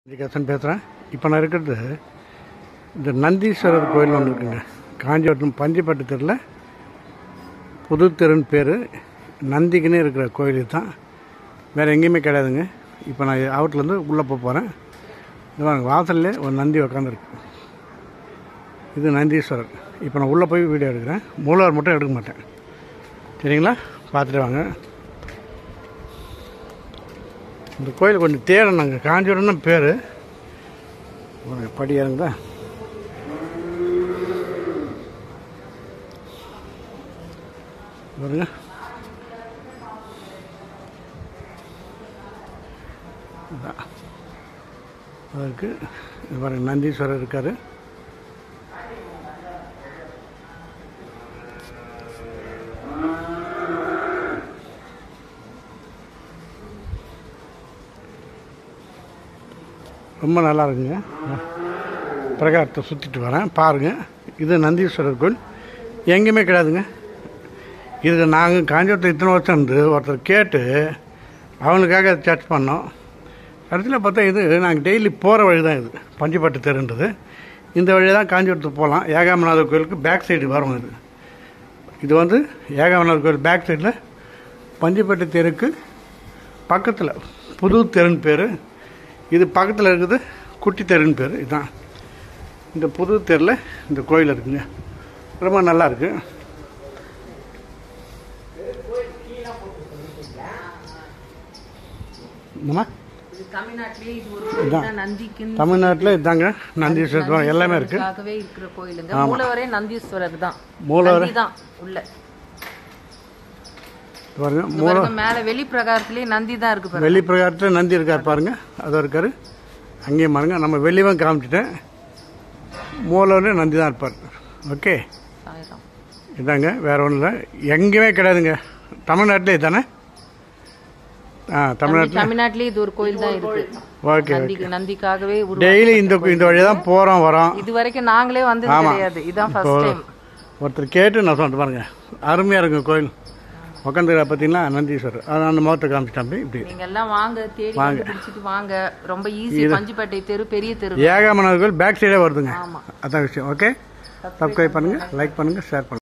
ஜெகசன் பேசுகிறேன் இப்போ நான் இருக்கிறது இந்த நந்தீஸ்வரர் கோயில் ஒன்று இருக்குங்க காஞ்சிபுரம் பஞ்சிப்பட்டு தெருவில் புது தெருன்னு பேர் நந்திக்குன்னு இருக்கிற கோயில் தான் வேறு எங்கேயுமே கிடையாதுங்க இப்போ நான் அவுட்லேருந்து உள்ளே போக போகிறேன் இது வாசல்லே ஒரு நந்தி உக்காந்துருக்கு இது நந்தீஸ்வரர் இப்போ நான் உள்ளே போய் வீடியோ எடுக்கிறேன் மூலவர் மட்டும் எடுக்க மாட்டேன் சரிங்களா பார்த்துட்டு வாங்க இந்த கோயில் கொஞ்சம் தேடணுங்க காஞ்சிபுரம் தான் பேர் ஒரு படி இறங்குதா பாருங்க இதான். அதற்கு இது பாருங்க நந்தீஸ்வரர் இருக்கார் ரொம்ப நல்லா இருக்குங்க பிரகாரத்தை சுற்றிட்டு வரேன் பாருங்கள் இது நந்தீஸ்வரர் கோயில் எங்கேயுமே கிடையாதுங்க இதுக்கு நாங்கள் காஞ்சிபுரத்தில் இத்தனை வருஷம் இருந்து ஒருத்தர் கேட்டு அவனுக்காக சர்ச் பண்ணோம் கடைசியில் பார்த்தா இது நாங்கள் டெய்லி போகிற வழி தான் இது பஞ்சுப்பட்டு தெருன்றது இந்த வழி தான் காஞ்சிபுரத்துக்கு போகலாம் ஏகாமநாதர் கோயிலுக்கு பேக் சைடு வரும் இது இது வந்து ஏகாமநாதர் கோயில் பேக் சைடில் பஞ்சுப்பட்டு தெருக்கு பக்கத்தில் புது தெருன்னு பேர் இது பக்கத்தில் இருக்குது குட்டி தெருன்னு பேர் இதுதான் இந்த புது தெருவில் இந்த கோயில் இருக்குங்க ரொம்ப நல்லா இருக்கு என்னம்மா இது தமிழ்நாட்டிலே இது ஒரு இதான். கோயில் தான் நந்திக்குன்னு தமிழ்நாட்டில் இதாங்க நந்தீஸ்வரர் எல்லாமே இருக்கு நந்தீஸ்வரருக்காகவே இருக்கிற கோயிலுங்க மூலவரே நந்தீஸ்வரர் தான் மூலவர் நந்தி தான் உள்ள பாருங்க இங்க மூல பாருங்க, மேல வெளி பிரகாரத்திலே நந்தி தான் இருக்கு பாருங்க வெளி பிரகாரத்தில் நந்தி இருக்கார் பாருங்க அதோ இருக்காரு அங்கேயும் பாருங்க நம்ம வெளியவும் காமிச்சிட்டேன் மூலவரே நந்தி தான் இருப்பார் ஓகே சாயிரம். இதாங்க வேற ஒன்றும் இல்லை எங்கேயுமே கிடையாதுங்க தமிழ்நாட்டிலே தானே ஆ தமிழ்நாட்டில் தமிழ்நாட்டிலே இது ஒரு கோயில் தான் இருக்கு ஓகே நந்திக்கு நந்திக்காகவே உருவா- டெய்லி இந்த இந்த வழியாக தான் போகிறோம் வரோம் இது வரைக்கும் நாங்களே வந்தது கிடையாது இதான் ஃபர்ஸ்ட் டைம் ஒருத்தர் கேட்டு நான் சொல்லிட்டு பாருங்க அருமையாக இருக்கும் கோயில் உட்காந்துக்கிற பார்த்தீங்கன்னா நந்தீஸ்வரர் அது அந்த முகத்தை காமிச்சிட்டாம்பி இப்படி நீங்க எல்லாம் வாங்க தேடி கண்டுபிடிச்சிட்டு வாங்க ரொம்ப ஈஸி பஞ்சுப்பேட்டை தெரு பெரிய தெரு ஏகாமநாதர் கோயில் பேக் சைடே வருதுங்க ஆமா அதான் விஷயம் ஓகே சப்ஸ்கிரைப் பண்ணுங்கள் லைக் பண்ணுங்கள் ஷேர் பண்ணுங்கள்